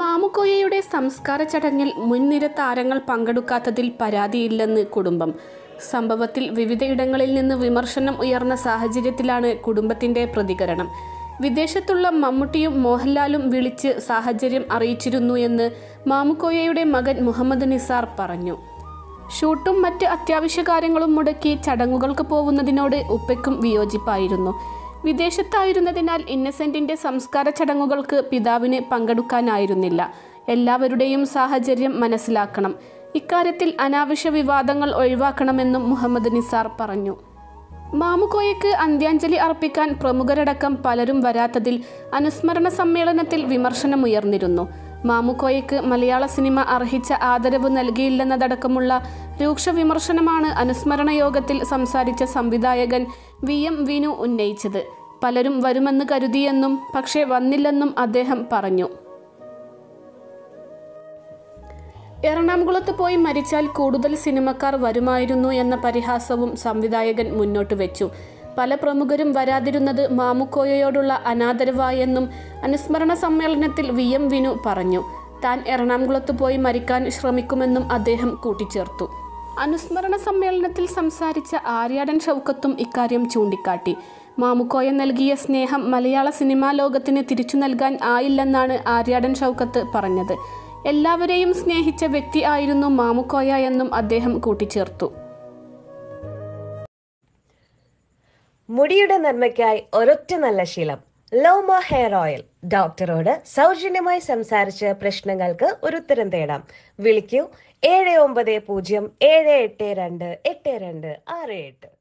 മാമുക്കോയയുടെ സംസ്കാര ചടങ്ങിൽ മുൻനിര താരങ്ങൾ പങ്കെടുക്കാത്തതിൽ പരാതിയില്ലെന്ന് കുടുംബം സംഭവത്തിൽ വിവിധയിടങ്ങളിൽ നിന്ന് വിമർശനം ഉയർന്ന സാഹചര്യത്തിലാണ് കുടുംബത്തിന്റെ പ്രതികരണം വിദേശത്തുള്ള മമ്മൂട്ടിയും മോഹൻലാലും വിളിച്ച് സാഹചര്യം അറിയിച്ചിരുന്നു എന്ന് മാമുക്കോയയുടെ മകൻ മുഹമ്മദ് നിസാർ പറഞ്ഞു ഷൂട്ടും മറ്റ് അത്യാവശ്യ കാര്യങ്ങളും മുടക്കി ചടങ്ങുകൾക്ക് പോകുന്നതിനോട് ഉപ്പയ്ക്കും വിയോജിപ്പായിരുന്നു വിദേശത്തായിരുന്നതിനാൽ ഇന്നസെന്റിന്റെ സംസ്കാര ചടങ്ങുകൾക്ക് പിതാവിന് പങ്കെടുക്കാനായിരുന്നില്ല എല്ലാവരുടെയും സാഹചര്യം മനസ്സിലാക്കണം ഇക്കാര്യത്തിൽ അനാവശ്യ വിവാദങ്ങൾ ഒഴിവാക്കണമെന്നും മുഹമ്മദ് നിസാർ പറഞ്ഞു മാമുക്കോയയ്ക്ക് അന്ത്യാഞ്ജലി അർപ്പിക്കാൻ പ്രമുഖരടക്കം പലരും വരാത്തതിൽ അനുസ്മരണ സമ്മേളനത്തിൽ വിമർശനമുയർന്നിരുന്നു മാമുക്കോയയ്ക്ക് മലയാള സിനിമ അർഹിച്ച ആദരവ് നൽകിയില്ലെന്നതടക്കമുള്ള രൂക്ഷ വിമർശനമാണ് അനുസ്മരണ യോഗത്തിൽ സംസാരിച്ച സംവിധായകൻ വി എം വിനു ഉന്നയിച്ചത് പലരും വരുമെന്ന് കരുതിയെന്നും പക്ഷേ വന്നില്ലെന്നും അദ്ദേഹം പറഞ്ഞു എറണാകുളത്ത് പോയി മരിച്ചാൽ കൂടുതൽ സിനിമക്കാർ വരുമായിരുന്നു എന്ന പരിഹാസവും സംവിധായകൻ മുന്നോട്ട് വെച്ചു പല പ്രമുഖരും വരാതിരുന്നത് മാമുക്കോയയോടുള്ള അനാദരവായെന്നും അനുസ്മരണ സമ്മേളനത്തിൽ വി എം വിനു പറഞ്ഞു താൻ എറണാകുളത്ത് പോയി മരിക്കാൻ ശ്രമിക്കുമെന്നും അദ്ദേഹം കൂട്ടിച്ചേർത്തു അനുസ്മരണ സമ്മേളനത്തിൽ സംസാരിച്ച ആര്യാടൻ ഷൗക്കത്തും ഇക്കാര്യം ചൂണ്ടിക്കാട്ടി മാമുക്കോയ നൽകിയ സ്നേഹം മലയാള സിനിമാ ലോകത്തിന് തിരിച്ചു നൽകാൻ ആയില്ലെന്നാണ് ആര്യാടൻ ഷൗക്കത്ത് പറഞ്ഞത് എല്ലാവരെയും സ്നേഹിച്ച വ്യക്തി ആയിരുന്നു മാമുക്കോയ എന്നും അദ്ദേഹം കൂട്ടിച്ചേർത്തു മുടിയുടെ നന്മയ്ക്കായി ഒരൊറ്റ നല്ല ശീലം ലോമ ഹെയർ ഓയിൽ ഡോക്ടറോട് സൗജന്യമായി സംസാരിച്ച് പ്രശ്നങ്ങൾക്ക് ഒരു ഉത്തരം തേടാം വിളിക്കൂ ഏഴ് ഒമ്പത് പൂജ്യം ഏഴ് എട്ട് രണ്ട് എട്ട് രണ്ട് ആറ് എട്ട്